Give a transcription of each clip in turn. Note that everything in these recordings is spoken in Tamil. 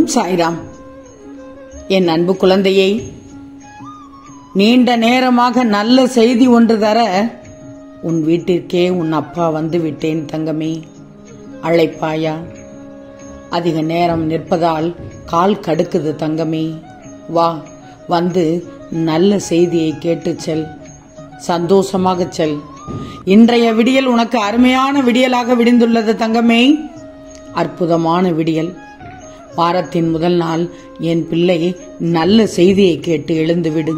ஓம் சாய்ராம் என் அன்பு குழந்தையை நீண்ட நேரமாக நல்ல செய்தி ஒன்று தர உன் வீட்டிற்கே உன் அப்பா வந்து விட்டேன் தங்கமே அழைப்பாயா அதிக நேரம் நிற்பதால் கால் கடுக்குது தங்கமே வா வந்து நல்ல செய்தியை கேட்டு செல் சந்தோஷமாக செல் இன்றைய விடியல் உனக்கு அருமையான விடியலாக விடிந்துள்ளது தங்கமே அற்புதமான விடியல் வாரத்தின் முதல் நாள் என் பிள்ளை நல்ல செய்தியை கேட்டு எழுந்துவிடு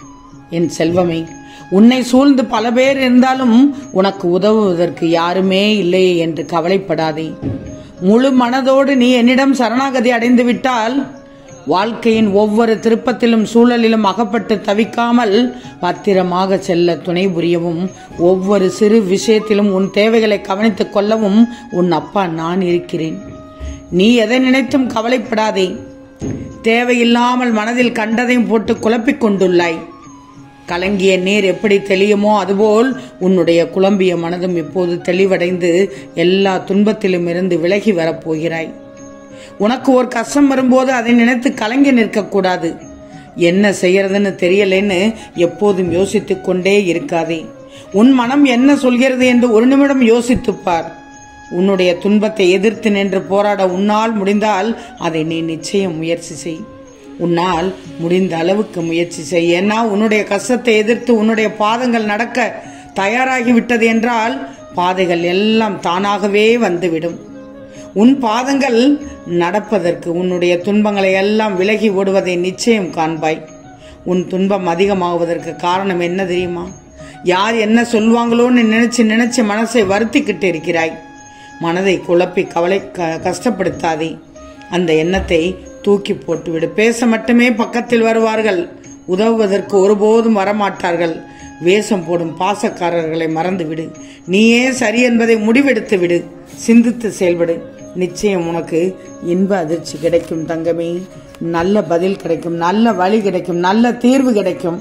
என் செல்வமே உன்னை சூழ்ந்து பல பேர் இருந்தாலும் உனக்கு உதவுவதற்கு யாருமே இல்லையே என்று கவலைப்படாதே முழு மனதோடு நீ என்னிடம் சரணாகதி அடைந்து விட்டால் வாழ்க்கையின் ஒவ்வொரு திருப்பத்திலும் சூழலிலும் அகப்பட்டு தவிக்காமல் பத்திரமாக செல்ல துணை புரியவும் ஒவ்வொரு சிறு விஷயத்திலும் உன் தேவைகளை கவனித்துக் கொள்ளவும் உன் அப்பா நான் இருக்கிறேன் நீ எதை நினைத்தும் கவலைப்படாதே தேவையில்லாமல் மனதில் கண்டதையும் போட்டு குழப்பிக் கொண்டுள்ளாய் கலங்கிய நீர் எப்படி தெளியுமோ அதுபோல் உன்னுடைய குழம்பிய மனதும் இப்போது தெளிவடைந்து எல்லா துன்பத்திலும் இருந்து விலகி வரப்போகிறாய் உனக்கு ஒரு கஷ்டம் வரும்போது அதை நினைத்து கலங்கி நிற்கக்கூடாது என்ன செய்யறதுன்னு தெரியலன்னு எப்போதும் யோசித்துக் கொண்டே இருக்காதே உன் மனம் என்ன சொல்கிறது என்று ஒரு நிமிடம் யோசித்துப் பார் உன்னுடைய துன்பத்தை எதிர்த்து நின்று போராட உன்னால் முடிந்தால் அதை நீ நிச்சயம் முயற்சி செய் உன்னால் முடிந்த அளவுக்கு முயற்சி செய் ஏன்னா உன்னுடைய கஷ்டத்தை எதிர்த்து உன்னுடைய பாதங்கள் நடக்க தயாராகி விட்டது என்றால் பாதைகள் எல்லாம் தானாகவே வந்துவிடும் உன் பாதங்கள் நடப்பதற்கு உன்னுடைய துன்பங்களை எல்லாம் விலகி ஓடுவதை நிச்சயம் காண்பாய் உன் துன்பம் அதிகமாகுவதற்கு காரணம் என்ன தெரியுமா யார் என்ன சொல்வாங்களோன்னு நினைச்சு நினைச்சு மனசை வருத்திக்கிட்டு இருக்கிறாய் மனதை குழப்பி கவலை க- கஷ்டப்படுத்தாதே அந்த எண்ணத்தை தூக்கி போட்டுவிடு பேச மட்டுமே பக்கத்தில் வருவார்கள் உதவுவதற்கு ஒருபோதும் வரமாட்டார்கள் வேஷம் போடும் பாசக்காரர்களை மறந்துவிடு நீயே சரி என்பதை முடிவெடுத்து விடு சிந்தித்து செயல்படு நிச்சயம் உனக்கு இன்ப அதிர்ச்சி கிடைக்கும் தங்கமே நல்ல பதில் கிடைக்கும் நல்ல வழி கிடைக்கும் நல்ல தீர்வு கிடைக்கும்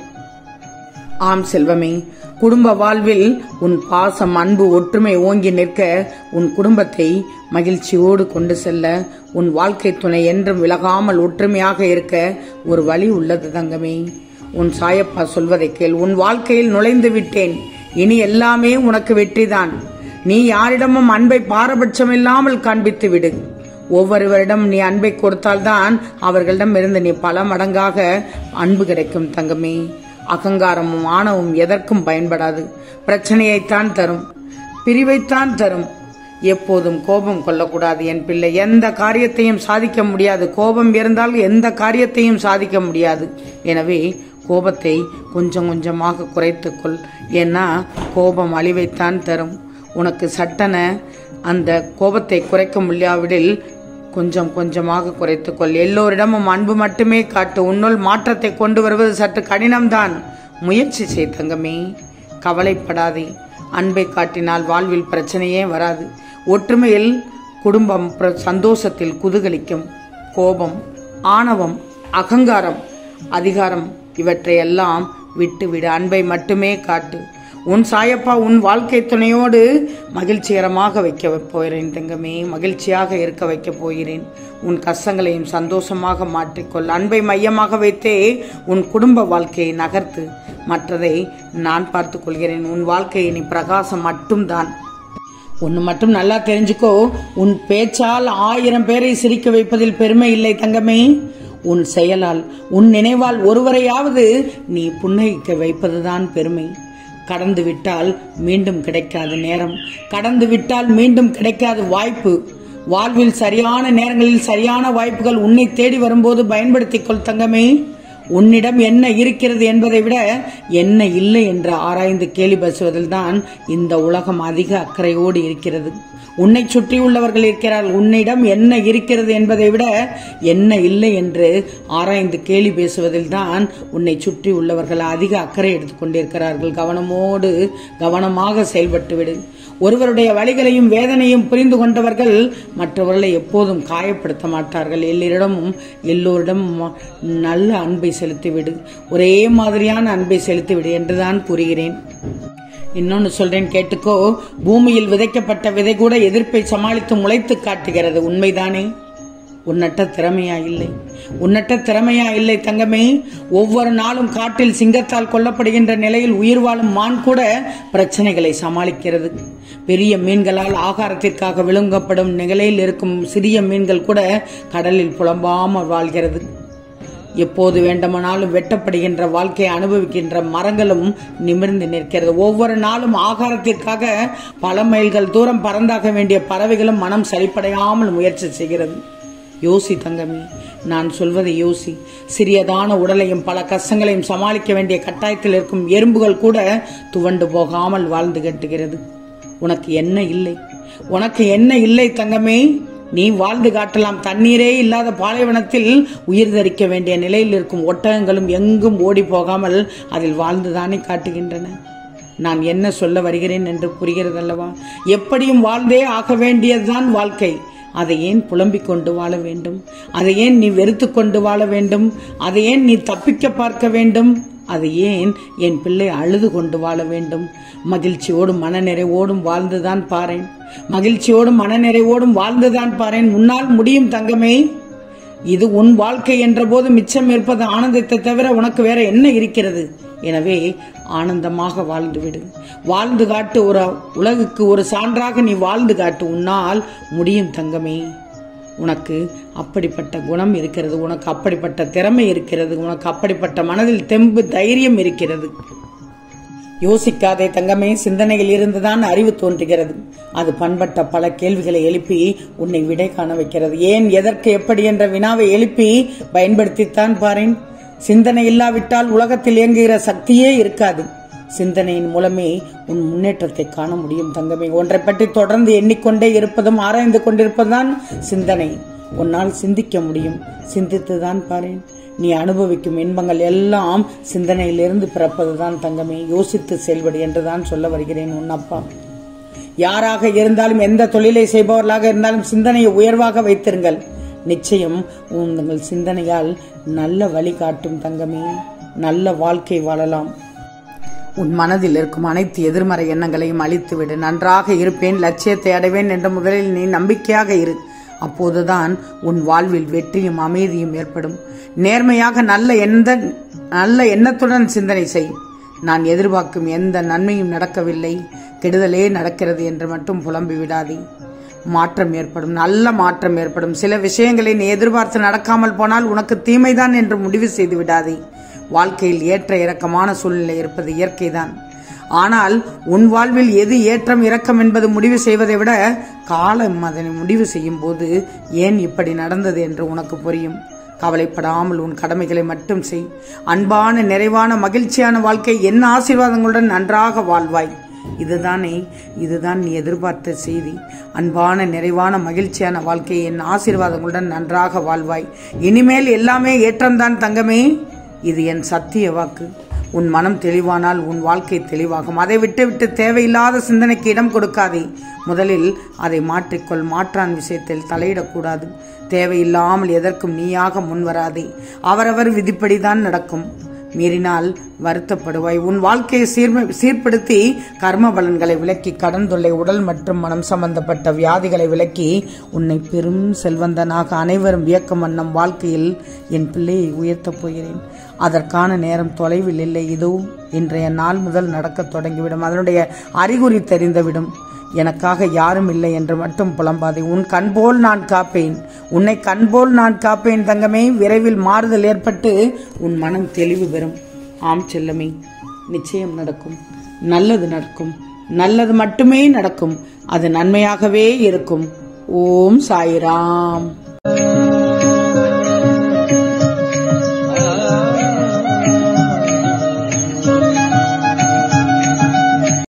ஆம் செல்வமே குடும்ப வாழ்வில் உன் பாசம் அன்பு ஒற்றுமை ஓங்கி நிற்க உன் குடும்பத்தை மகிழ்ச்சியோடு கொண்டு செல்ல உன் வாழ்க்கை துணை என்றும் விலகாமல் ஒற்றுமையாக இருக்க ஒரு வழி உள்ளது தங்கமே உன் சாயப்பா சொல்வதை கேள் உன் வாழ்க்கையில் நுழைந்து விட்டேன் இனி எல்லாமே உனக்கு வெற்றிதான் நீ யாரிடமும் அன்பை பாரபட்சமில்லாமல் காண்பித்து விடு ஒவ்வொருவரிடம் நீ அன்பை கொடுத்தால்தான் அவர்களிடம் இருந்து நீ பல மடங்காக அன்பு கிடைக்கும் தங்கமே அகங்காரமும் ஆணவம் எதற்கும் பயன்படாது பிரச்சனையைத்தான் தரும் பிரிவைத்தான் தரும் எப்போதும் கோபம் கொள்ளக்கூடாது என் பிள்ளை எந்த காரியத்தையும் சாதிக்க முடியாது கோபம் இருந்தால் எந்த காரியத்தையும் சாதிக்க முடியாது எனவே கோபத்தை கொஞ்சம் கொஞ்சமாக குறைத்துக்கொள் ஏன்னா கோபம் அழிவைத்தான் தரும் உனக்கு சட்டன அந்த கோபத்தை குறைக்க முடியாவிடில் கொஞ்சம் கொஞ்சமாக குறைத்துக்கொள் எல்லோரிடமும் அன்பு மட்டுமே காட்டு உன்னுள் மாற்றத்தை கொண்டு வருவது சற்று கடினம்தான் முயற்சி செய் தங்கமே கவலைப்படாதே அன்பை காட்டினால் வாழ்வில் பிரச்சனையே வராது ஒற்றுமையில் குடும்பம் பிர- சந்தோஷத்தில் குதூகலிக்கும் கோபம் ஆணவம் அகங்காரம் அதிகாரம் இவற்றையெல்லாம் விட்டுவிடு அன்பை மட்டுமே காட்டு உன் சாயப்பா உன் வாழ்க்கை துணையோடு மகிழ்ச்சிகரமாக வைக்க போகிறேன் தங்கமே மகிழ்ச்சியாக இருக்க வைக்கப் போகிறேன் உன் கஷ்டங்களையும் சந்தோஷமாக மாற்றிக்கொள் அன்பை மையமாக வைத்தே உன் குடும்ப வாழ்க்கையை நகர்த்து மற்றதை நான் பார்த்துக் கொள்கிறேன் உன் வாழ்க்கையை நீ பிரகாசம் மட்டும்தான் ஒன்று மட்டும் நல்லா தெரிஞ்சுக்கோ உன் பேச்சால் ஆயிரம் பேரை சிரிக்க வைப்பதில் பெருமை இல்லை தங்கமே உன் செயலால் உன் நினைவால் ஒருவரையாவது நீ புன்னகிக்க வைப்பதுதான் பெருமை கடந்து விட்டால் மீண்டும் கிடைக்காத நேரம் கடந்து விட்டால் மீண்டும் கிடைக்காத வாய்ப்பு வாழ்வில் சரியான நேரங்களில் சரியான வாய்ப்புகள் உன்னை தேடி வரும்போது பயன்படுத்திக் கொள் தங்கமே உன்னிடம் என்ன இருக்கிறது என்பதை விட என்ன இல்லை என்று ஆராய்ந்து கேலி பேசுவதில்தான் இந்த உலகம் அதிக அக்கறையோடு இருக்கிறது உன்னை சுற்றியுள்ளவர்கள் இருக்கிறார்கள் உன்னிடம் என்ன இருக்கிறது என்பதை விட என்ன இல்லை என்று ஆராய்ந்து கேலி பேசுவதில்தான் உன்னை சுற்றி உள்ளவர்கள் அதிக அக்கறை எடுத்துக் கொண்டிருக்கிறார்கள் கவனமோடு கவனமாக செயல்பட்டு விடு ஒருவருடைய வழிகளையும் வேதனையும் புரிந்து கொண்டவர்கள் மற்றவர்களை எப்போதும் காயப்படுத்த மாட்டார்கள் எல்லோரிடமும் எல்லோரிடமும் நல்ல அன்பை செலுத்திவிடு ஒரே மாதிரியான அன்பை செலுத்திவிடு என்றுதான் கூறுகிறேன் இன்னொன்னு சொல்றேன் கேட்டுக்கோ பூமியில் விதைக்கப்பட்ட விதை கூட எதிர்ப்பை சமாளித்து முளைத்து காட்டுகிறது உண்மைதானே உன்னட்ட திறமையா இல்லை உன்னட்ட திறமையா இல்லை தங்கமே ஒவ்வொரு நாளும் காட்டில் சிங்கத்தால் கொல்லப்படுகின்ற நிலையில் உயிர் வாழும் மான் கூட பிரச்சனைகளை சமாளிக்கிறது பெரிய மீன்களால் ஆகாரத்திற்காக விழுங்கப்படும் நிலையில் இருக்கும் சிறிய மீன்கள் கூட கடலில் புலம்பாமல் வாழ்கிறது எப்போது வேண்டுமானாலும் வெட்டப்படுகின்ற வாழ்க்கையை அனுபவிக்கின்ற மரங்களும் நிமிர்ந்து நிற்கிறது ஒவ்வொரு நாளும் ஆகாரத்திற்காக பல மைல்கள் தூரம் பறந்தாக வேண்டிய பறவைகளும் மனம் சரிப்படையாமல் முயற்சி செய்கிறது யோசி தங்கமே நான் சொல்வதை யோசி சிறியதான உடலையும் பல கஷ்டங்களையும் சமாளிக்க வேண்டிய கட்டாயத்தில் இருக்கும் எறும்புகள் கூட துவண்டு போகாமல் வாழ்ந்து கட்டுகிறது உனக்கு என்ன இல்லை உனக்கு என்ன இல்லை தங்கமே நீ வாழ்ந்து காட்டலாம் தண்ணீரே இல்லாத பாலைவனத்தில் உயிர் தரிக்க வேண்டிய நிலையில் இருக்கும் ஒட்டகங்களும் எங்கும் ஓடி போகாமல் அதில் வாழ்ந்துதானே காட்டுகின்றன நான் என்ன சொல்ல வருகிறேன் என்று புரிகிறதல்லவா எப்படியும் வாழ்ந்தே ஆக வேண்டியதுதான் வாழ்க்கை அதை ஏன் புலம்பிக் கொண்டு வாழ வேண்டும் அதை ஏன் நீ வெறுத்து கொண்டு வாழ வேண்டும் அதை ஏன் நீ தப்பிக்க பார்க்க வேண்டும் அதை ஏன் என் பிள்ளை அழுது கொண்டு வாழ வேண்டும் மகிழ்ச்சியோடும் மனநிறைவோடும் வாழ்ந்துதான் பாரேன் மகிழ்ச்சியோடும் மனநிறைவோடும் வாழ்ந்துதான் பாரேன் முன்னால் முடியும் தங்கமே இது உன் வாழ்க்கை என்ற போது மிச்சம் இருப்பது ஆனந்தத்தை தவிர உனக்கு வேற என்ன இருக்கிறது எனவே ஆனந்தமாக வாழ்ந்துவிடு வாழ்ந்து காட்டு ஒரு உலகுக்கு ஒரு சான்றாக நீ வாழ்ந்து காட்டு உன்னால் முடியும் தங்கமே உனக்கு அப்படிப்பட்ட குணம் இருக்கிறது உனக்கு அப்படிப்பட்ட திறமை இருக்கிறது உனக்கு அப்படிப்பட்ட மனதில் தெம்பு தைரியம் இருக்கிறது யோசிக்காதே தங்கமே சிந்தனையில் இருந்துதான் அறிவு தோன்றுகிறது அது பண்பட்ட பல கேள்விகளை எழுப்பி உன்னை விடை காண வைக்கிறது ஏன் எதற்கு எப்படி என்ற வினாவை எழுப்பி பயன்படுத்தித்தான் பாரேன் சிந்தனை இல்லாவிட்டால் உலகத்தில் இயங்குகிற சக்தியே இருக்காது சிந்தனையின் மூலமே உன் முன்னேற்றத்தை காண முடியும் தங்கமே ஒன்றை பற்றி தொடர்ந்து எண்ணிக்கொண்டே இருப்பதும் ஆராய்ந்து கொண்டிருப்பதுதான் சிந்தனை உன்னால் சிந்திக்க முடியும் சிந்தித்துதான் பாரேன் நீ அனுபவிக்கும் இன்பங்கள் எல்லாம் சிந்தனையிலிருந்து பிறப்பதுதான் தங்கமே யோசித்து செயல்படு என்றுதான் சொல்ல வருகிறேன் உன் அப்பா யாராக இருந்தாலும் எந்த தொழிலை செய்பவர்களாக இருந்தாலும் சிந்தனையை உயர்வாக வைத்திருங்கள் நிச்சயம் உங்கள் சிந்தனையால் நல்ல வழி காட்டும் தங்கமே நல்ல வாழ்க்கை வாழலாம் உன் மனதில் இருக்கும் அனைத்து எதிர்மறை எண்ணங்களையும் அழித்துவிடு நன்றாக இருப்பேன் லட்சியத்தை அடைவேன் என்ற முதலில் நீ நம்பிக்கையாக இரு அப்போதுதான் உன் வாழ்வில் வெற்றியும் அமைதியும் ஏற்படும் நேர்மையாக நல்ல எந்த நல்ல எண்ணத்துடன் சிந்தனை செய் நான் எதிர்பார்க்கும் எந்த நன்மையும் நடக்கவில்லை கெடுதலே நடக்கிறது என்று மட்டும் புலம்பி விடாதே மாற்றம் ஏற்படும் நல்ல மாற்றம் ஏற்படும் சில விஷயங்களை நீ எதிர்பார்த்து நடக்காமல் போனால் உனக்கு தீமைதான் என்று முடிவு செய்து விடாதே வாழ்க்கையில் ஏற்ற இறக்கமான சூழ்நிலை இருப்பது இயற்கைதான் ஆனால் உன் வாழ்வில் எது ஏற்றம் இறக்கம் என்பது முடிவு செய்வதை விட காலம் அதனை முடிவு செய்யும் போது ஏன் இப்படி நடந்தது என்று உனக்கு புரியும் கவலைப்படாமல் உன் கடமைகளை மட்டும் செய் அன்பான நிறைவான மகிழ்ச்சியான வாழ்க்கை என்ன ஆசீர்வாதங்களுடன் நன்றாக வாழ்வாய் இதுதானே இதுதான் நீ எதிர்பார்த்த செய்தி அன்பான நிறைவான மகிழ்ச்சியான வாழ்க்கை என் ஆசீர்வாதங்களுடன் நன்றாக வாழ்வாய் இனிமேல் எல்லாமே ஏற்றம்தான் தங்கமே இது என் சத்திய வாக்கு உன் மனம் தெளிவானால் உன் வாழ்க்கை தெளிவாகும் அதை விட்டுவிட்டு தேவையில்லாத சிந்தனைக்கு இடம் கொடுக்காதே முதலில் அதை மாற்றிக்கொள் மாற்றான் விஷயத்தில் தலையிடக்கூடாது தேவையில்லாமல் எதற்கும் நீயாக முன்வராதே அவரவர் விதிப்படிதான் நடக்கும் மீறினால் வருத்தப்படுவாய் உன் வாழ்க்கையை சீர்மை சீர்படுத்தி கர்ம பலன்களை விலக்கி கடன் தொல்லை உடல் மற்றும் மனம் சம்பந்தப்பட்ட வியாதிகளை விலக்கி உன்னை பெரும் செல்வந்தனாக அனைவரும் வியக்கும் வண்ணம் வாழ்க்கையில் என் பிள்ளையை உயர்த்தப் போகிறேன் அதற்கான நேரம் தொலைவில் இல்லை இதோ இன்றைய நாள் முதல் நடக்கத் தொடங்கிவிடும் அதனுடைய அறிகுறி தெரிந்துவிடும் எனக்காக யாரும் இல்லை என்று மட்டும் புலம்பாதே உன் கண்போல் நான் காப்பேன் உன்னை கண்போல் நான் காப்பேன் தங்கமே விரைவில் மாறுதல் ஏற்பட்டு உன் மனம் தெளிவு பெறும் ஆம் செல்லமே நிச்சயம் நடக்கும் நல்லது நடக்கும் நல்லது மட்டுமே நடக்கும் அது நன்மையாகவே இருக்கும் ஓம் சாய்ராம்